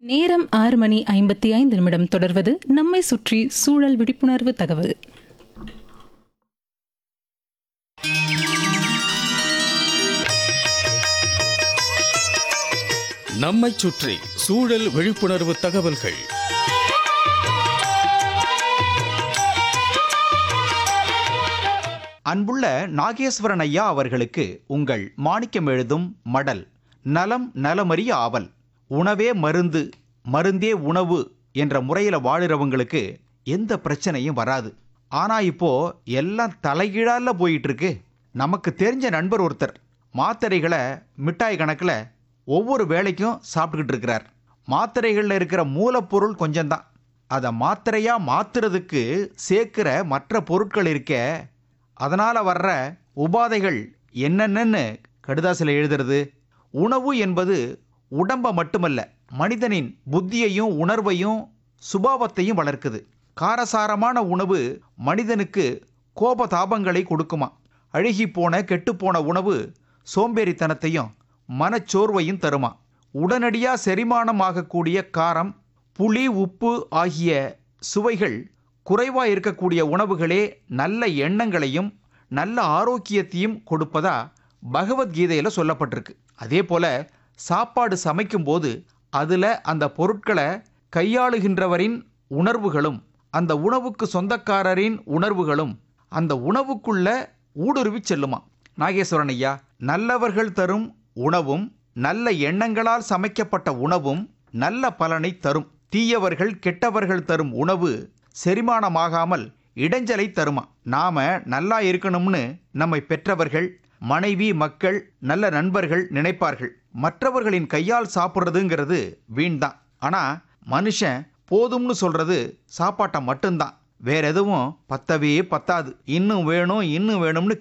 நேரம் ஆறு மணி ஐம்பத்தி ஐந்து நிமிடம் தொடர்வது நம்மை சுற்றி சூழல் விழிப்புணர்வு தகவல் நம்மைச் சுற்றி சூழல் விழிப்புணர்வு தகவல்கள் அன்புள்ள நாகேஸ்வரன் ஐயா அவர்களுக்கு உங்கள் மாணிக்கம் எழுதும் மடல் நலம் நலமறிய ஆவல் உணவே மருந்து மருந்தே உணவு என்ற முறையில் வாழுறவங்களுக்கு எந்த பிரச்சனையும் வராது ஆனா இப்போ எல்லாம் தலைகீழால போயிட்டு இருக்கு நமக்கு தெரிஞ்ச நண்பர் ஒருத்தர் மாத்திரைகளை மிட்டாய் கணக்கில் ஒவ்வொரு வேளைக்கும் சாப்பிட்டுக்கிட்டு இருக்கிறார் மாத்திரைகளில் இருக்கிற மூலப்பொருள் கொஞ்சம்தான் அதை மாத்திரையா மாத்துறதுக்கு சேர்க்கிற மற்ற பொருட்கள் இருக்க அதனால் வர்ற உபாதைகள் என்னென்னு கடுதாசில் எழுதுறது உணவு என்பது உடம்பை மட்டுமல்ல மனிதனின் புத்தியையும் உணர்வையும் சுபாவத்தையும் வளர்க்குது காரசாரமான உணவு மனிதனுக்கு கோபதாபங்களை கொடுக்குமா அழுகிப்போன கெட்டுப்போன உணவு சோம்பேறித்தனத்தையும் மனச்சோர்வையும் தருமா உடனடியாக செரிமானம் ஆகக்கூடிய காரம் புளி உப்பு ஆகிய சுவைகள் குறைவாக இருக்கக்கூடிய உணவுகளே நல்ல எண்ணங்களையும் நல்ல ஆரோக்கியத்தையும் கொடுப்பதா பகவத்கீதையில் சொல்லப்பட்டிருக்கு அதே போல் சாப்பாடு சமைக்கும்போது அதில் அந்த பொருட்களை கையாளுகின்றவரின் உணர்வுகளும் அந்த உணவுக்கு சொந்தக்காரரின் உணர்வுகளும் அந்த உணவுக்குள்ள ஊடுருவி செல்லுமா நாகேஸ்வரன் ஐயா நல்லவர்கள் தரும் உணவும் நல்ல எண்ணங்களால் சமைக்கப்பட்ட உணவும் நல்ல பலனை தரும் தீயவர்கள் கெட்டவர்கள் தரும் உணவு செரிமானமாகாமல் இடைஞ்சலை தருமா நாம நல்லா இருக்கணும்னு நம்மை பெற்றவர்கள் மனைவி மக்கள் நல்ல நண்பர்கள் நினைப்பார்கள் மற்றவர்களின் கையால் சாப்பிட்றதுங்கிறது வீண்தான் ஆனா மனுஷன் போதும்னு சொல்றது சாப்பாட்டை மட்டும்தான் வேற எதுவும் பத்தவே பத்தாது இன்னும் வேணும் இன்னும் வேணும்னு